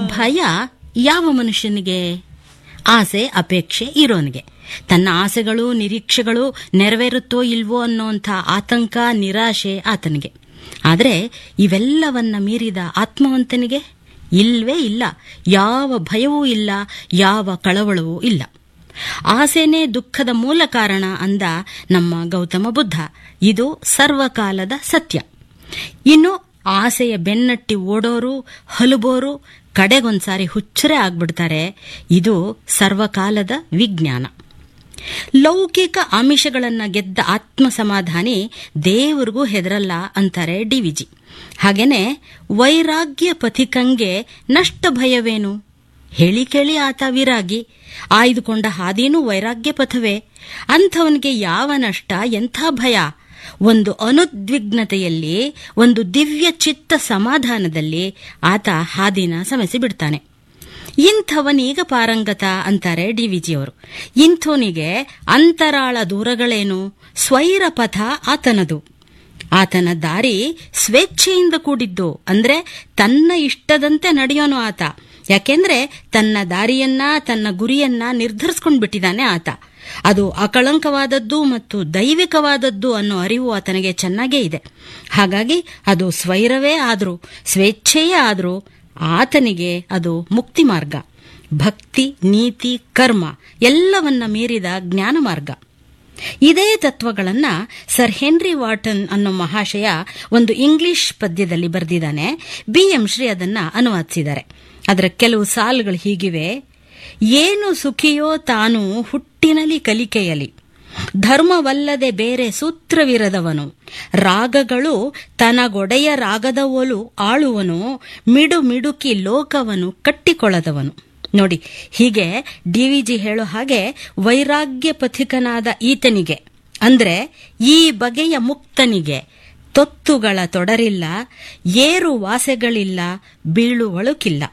ಭಯ ಯಾವ ಮನುಷ್ಯನಿಗೆ ಆಸೆ ಅಪೇಕ್ಷೆ ಇರೋನಿಗೆ ತನ್ನ ಆಸೆಗಳು ನಿರೀಕ್ಷೆಗಳು ನೆರವೇರುತ್ತೋ ಇಲ್ವೋ ಅನ್ನೋಂಥ ಆತಂಕ ನಿರಾಶೆ ಆತನಿಗೆ ಆದರೆ ಇವೆಲ್ಲವನ್ನ ಮೀರಿದ ಆತ್ಮವಂತನಿಗೆ ಇಲ್ವೇ ಇಲ್ಲ ಯಾವ ಭಯವೂ ಇಲ್ಲ ಯಾವ ಕಳವಳವೂ ಇಲ್ಲ ಆಸೆನೇ ದುಃಖದ ಮೂಲ ಕಾರಣ ಅಂದ ನಮ್ಮ ಗೌತಮ ಬುದ್ಧ ಇದು ಸರ್ವಕಾಲದ ಸತ್ಯ ಇನ್ನು ಆಸೆಯ ಬೆನ್ನಟ್ಟಿ ಓಡೋರು ಹಲುಬೋರು ಕಡೆಗೊಂದ್ಸಾರಿ ಹುಚ್ಚರೇ ಆಗ್ಬಿಡ್ತಾರೆ ಇದು ಸರ್ವಕಾಲದ ವಿಜ್ಞಾನ ಲೌಕಿಕ ಆಮಿಷಗಳನ್ನ ಗೆದ್ದ ಆತ್ಮ ಸಮಾಧಾನಿ ದೇವರಿಗೂ ಹೆದರಲ್ಲ ಅಂತಾರೆ ಡಿವಿಜಿ ಹಾಗೇನೆ ವೈರಾಗ್ಯ ಪಥಿಕಂಗೆ ನಷ್ಟ ಭಯವೇನು ಹೇಳಿ ಕೇಳಿ ಆತ ವಿರಾಗಿ ಆಯ್ದುಕೊಂಡ ಹಾದಿನೂ ವೈರಾಗ್ಯ ಪಥವೇ ಅಂಥವನಿಗೆ ಯಾವ ನಷ್ಟ ಎಂಥ ಭಯ ಒಂದು ಅನುದ್ವಿಗ್ನತೆಯಲ್ಲಿ ಒಂದು ದಿವ್ಯ ಚಿತ್ತ ಸಮಾಧಾನದಲ್ಲಿ ಆತ ಹಾದಿನ ಸಮಸಿ ಬಿಡ್ತಾನೆ ಇಂಥವನೀಗ ಪಾರಂಗತ ಅಂತಾರೆ ಡಿವಿಜಿಯವರು ಇಂಥವನಿಗೆ ಅಂತರಾಳ ದೂರಗಳೇನು ಸ್ವೈರ ಪಥ ಆತನದು ಆತನ ದಾರಿ ಸ್ವೇಚ್ಛೆಯಿಂದ ಕೂಡಿದ್ದು ಅಂದ್ರೆ ತನ್ನ ಇಷ್ಟದಂತೆ ನಡೆಯೋನು ಆತ ಯಾಕೆಂದ್ರೆ ತನ್ನ ದಾರಿಯನ್ನ ತನ್ನ ಗುರಿಯನ್ನ ನಿರ್ಧರಿಸ್ಕೊಂಡು ಬಿಟ್ಟಿದ್ದಾನೆ ಆತ ಅದು ಅಕಳಂಕವಾದದ್ದು ಮತ್ತು ದೈವಿಕವಾದದ್ದು ಅನ್ನೋ ಅರಿವು ಆತನಿಗೆ ಚೆನ್ನಾಗೇ ಇದೆ ಹಾಗಾಗಿ ಅದು ಸ್ವೈರವೇ ಆದರೂ ಸ್ವೇಚ್ಛೆಯೇ ಆದರೂ ಆತನಿಗೆ ಅದು ಮುಕ್ತಿ ಮಾರ್ಗ ಭಕ್ತಿ ನೀತಿ ಕರ್ಮ ಎಲ್ಲವನ್ನ ಮೀರಿದ ಜ್ಞಾನ ಮಾರ್ಗ ಇದೇ ತತ್ವಗಳನ್ನ ಸರ್ ಹೆನ್ರಿ ವಾಟನ್ ಅನ್ನೋ ಮಹಾಶಯ ಒಂದು ಇಂಗ್ಲಿಷ್ ಪದ್ಯದಲ್ಲಿ ಬರೆದಿದ್ದಾನೆ ಬಿ ಎಂ ಶ್ರೀ ಅದನ್ನ ಅನುವಾದಿಸಿದ್ದಾರೆ ಅದರ ಕೆಲವು ಸಾಲುಗಳು ಹೀಗಿವೆ ಏನು ಸುಖಿಯೋ ತಾನು ಹುಟ್ಟಿನಲಿ ಕಲಿಕೆಯಲಿ ಧರ್ಮವಲ್ಲದೆ ಬೇರೆ ಸೂತ್ರವಿರದವನು ರಾಗಗಳು ತನಗೊಡೆಯ ರಾಗದ ಒಲು ಆಳುವನು ಮಿಡು ಮಿಡುಕಿ ಲೋಕವನು ಕಟ್ಟಿಕೊಳ್ಳದವನು ನೋಡಿ ಹೀಗೆ ಡಿವಿಜಿ ಹೇಳೋ ಹಾಗೆ ವೈರಾಗ್ಯ ಪಥಿಕನಾದ ಈತನಿಗೆ ಅಂದ್ರೆ ಈ ಬಗೆಯ ಮುಕ್ತನಿಗೆ ತೊತ್ತುಗಳ ತೊಡರಿಲ್ಲ ಏರು ವಾಸೆಗಳಿಲ್ಲ ಬೀಳುವಳುಕಿಲ್ಲ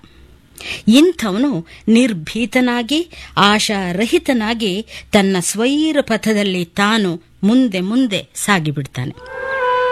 ಇಂಥವನು ನಿರ್ಭೀತನಾಗಿ ಆಶಾರಹಿತನಾಗಿ ತನ್ನ ಸ್ವೈರ ಪಥದಲ್ಲಿ ತಾನು ಮುಂದೆ ಮುಂದೆ ಸಾಗಿಬಿಡ್ತಾನೆ